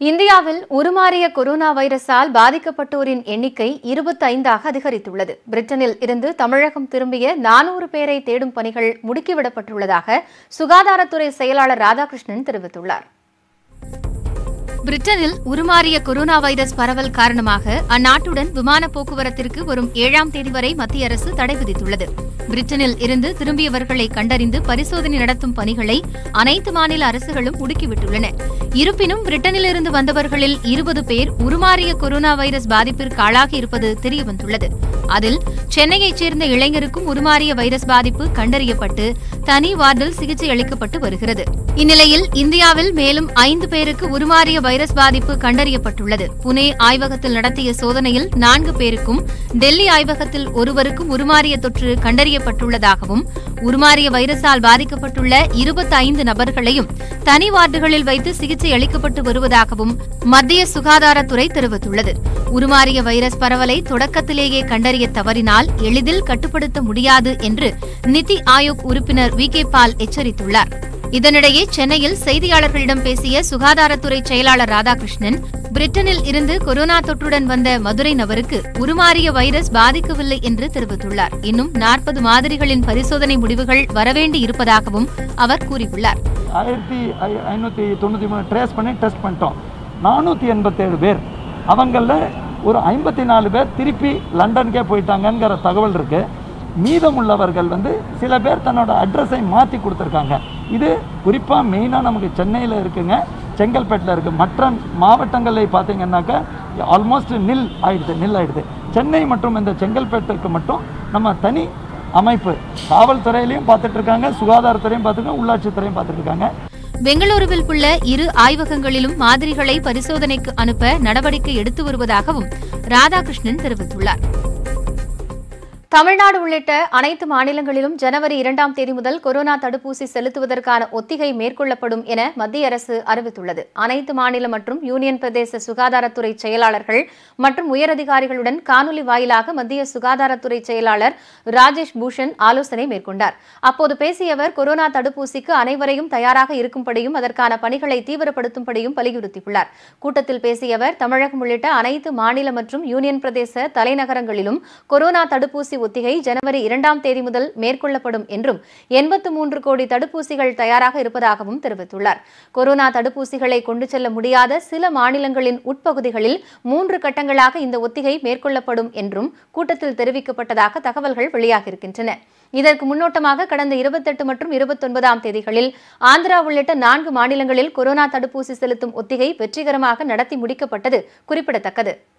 இந்தியாவில் உருமாறிய கொரோனா வைரஸால் பாதிக்கப்பட்டோரின் எண்ணிக்கை இருபத்தைந்தாக அதிகரித்துள்ளது பிரிட்டனில் இருந்து தமிழகம் திரும்பிய நானூறு பேரை தேடும் பணிகள் முடுக்கிவிடப்பட்டுள்ளதாக சுகாதாரத்துறை செயலாளர் ராதாகிருஷ்ணன் தெரிவித்துள்ளார் பிரிட்டனில் உருமாறிய கொரோனா வைரஸ் பரவல் காரணமாக அந்நாட்டுடன் விமான போக்குவரத்திற்கு வரும் ஏழாம் தேதி வரை மத்திய அரசு தடை விதித்துள்ளது பிரிட்டனில் இருந்து திரும்பியவர்களை கண்டறிந்து பரிசோதனை நடத்தும் பணிகளை அனைத்து மாநில அரசுகளும் முடுக்கிவிட்டுள்ளன இருப்பினும் பிரிட்டனிலிருந்து வந்தவர்களில் இருபது பேர் உருமாறிய கொரோனா வைரஸ் பாதிப்பிற்கு ஆளாகி இருப்பது தெரியவந்துள்ளது அதில் சென்னையைச் சேர்ந்த இளைஞருக்கும் உருமாறிய வைரஸ் பாதிப்பு கண்டறியப்பட்டு தனி வார்டில் சிகிச்சை அளிக்கப்பட்டு வருகிறது இந்நிலையில் இந்தியாவில் மேலும் ஐந்து பேருக்கு உருமாறிய வைரஸ் பாதிப்பு கண்டறியப்பட்டுள்ளது புனே ஆய்வகத்தில் நடத்திய சோதனையில் நான்கு பேருக்கும் டெல்லி ஆய்வகத்தில் ஒருவருக்கும் உருமாறிய தொற்று கண்டறியப்பட்டுள்ளதாகவும் உருமாறிய வைரஸால் பாதிக்கப்பட்டுள்ள இருபத்தைந்து நபர்களையும் தனி வார்டுகளில் வைத்து சிகிச்சை அளிக்கப்பட்டு வருவதாகவும் மத்திய சுகாதாரத்துறை தெரிவித்துள்ளது உருமாறிய வைரஸ் பரவலை தொடக்கத்திலேயே கண்டறிய தவறினால் எளிதில் கட்டுப்படுத்த முடியாது என்று நிதி ஆயோக் உறுப்பினர் வி கே பால் எச்சரித்துள்ளார் இதனிடையே சென்னையில் செய்தியாளர்களிடம் பேசிய சுகாதாரத்துறை செயலாளர் ராதாகிருஷ்ணன் பிரிட்டனில் இருந்து கொரோனா தொற்றுடன் வந்த மதுரை நபருக்கு உருமாறிய வைரஸ் பாதிக்கவில்லை என்று தெரிவித்துள்ளார் இன்னும் நாற்பது மாதிரிகளின் பரிசோதனை முடிவுகள் வரவேண்டி இருப்பதாகவும் அவர் கூறியுள்ளார் ஆயிரத்தி ஐ ஐநூற்றி தொண்ணூற்றி மூணு ட்ரேஸ் பண்ணி டெஸ்ட் பண்ணிட்டோம் நானூற்றி எண்பத்தேழு பேர் அவங்களில் ஒரு ஐம்பத்தி நாலு பேர் திருப்பி லண்டனுக்கே போயிட்டாங்கங்கிற தகவல் இருக்குது மீதமுள்ளவர்கள் வந்து சில பேர் தன்னோட அட்ரஸை மாற்றி கொடுத்துருக்காங்க இது குறிப்பாக மெயினாக நமக்கு சென்னையில் இருக்குங்க செங்கல்பேட்டில் இருக்குது மற்ற மாவட்டங்களில் பார்த்தீங்கன்னாக்கா ஆல்மோஸ்ட் நில் ஆயிடுது நில் ஆயிடுது சென்னை மற்றும் இந்த செங்கல்பேட்டுக்கு மட்டும் நம்ம தனி அமைப்பு காவல்துறையிலையும் பார்த்துட்டு இருக்காங்க சுகாதாரத்துறையும் பார்த்துருக்காங்க உள்ளாட்சித்துறையும் பார்த்துட்டு இருக்காங்க பெங்களூருவில் உள்ள இரு ஆய்வகங்களிலும் மாதிரிகளை பரிசோதனைக்கு அனுப்ப நடவடிக்கை எடுத்து வருவதாகவும் ராதாகிருஷ்ணன் தெரிவித்துள்ளார் தமிழ்நாடு உள்ளிட்ட அனைத்து மாநிலங்களிலும் ஜனவரி இரண்டாம் தேதி முதல் கொரோனா தடுப்பூசி செலுத்துவதற்கான ஒத்திகை மேற்கொள்ளப்படும் என மத்திய அரசு அறிவித்துள்ளது அனைத்து மாநில மற்றும் யூனியன் பிரதேச சுகாதாரத்துறை செயலாளர்கள் மற்றும் உயரதிகாரிகளுடன் காணொலி வாயிலாக மத்திய சுகாதாரத்துறை செயலாளர் ராஜேஷ் பூஷன் ஆலோசனை மேற்கொண்டார் அப்போது பேசிய அவர் கொரோனா தடுப்பூசிக்கு அனைவரையும் தயாராக இருக்கும்படியும் அதற்கான பணிகளை தீவிரப்படுத்தும்படியும் வலியுறுத்தியுள்ளார் கூட்டத்தில் பேசிய அவர் தமிழகம் உள்ளிட்ட அனைத்து மாநில மற்றும் யூனியன் பிரதேச தலைநகரங்களிலும் கொரோனா தடுப்பூசி ஒத்திகை ஜனவரி இரண்டாம் தேதி முதல் மேற்கொள்ளப்படும் என்றும் எண்பத்து மூன்று கோடி தடுப்பூசிகள் தயாராக இருப்பதாகவும் தெரிவித்துள்ளார் கொரோனா தடுப்பூசிகளை கொண்டு செல்ல முடியாத சில மாநிலங்களின் உட்பகுதிகளில் மூன்று கட்டங்களாக இந்த ஒத்திகை மேற்கொள்ளப்படும் என்றும் கூட்டத்தில் தெரிவிக்கப்பட்டதாக தகவல்கள் வெளியாகியிருக்கின்றன இதற்கு முன்னோட்டமாக கடந்த இருபத்தெட்டு மற்றும் இருபத்தொன்பதாம் தேதிகளில் ஆந்திரா உள்ளிட்ட நான்கு மாநிலங்களில் கொரோனா தடுப்பூசி செலுத்தும் ஒத்திகை வெற்றிகரமாக நடத்தி முடிக்கப்பட்டது குறிப்பிடத்தக்கது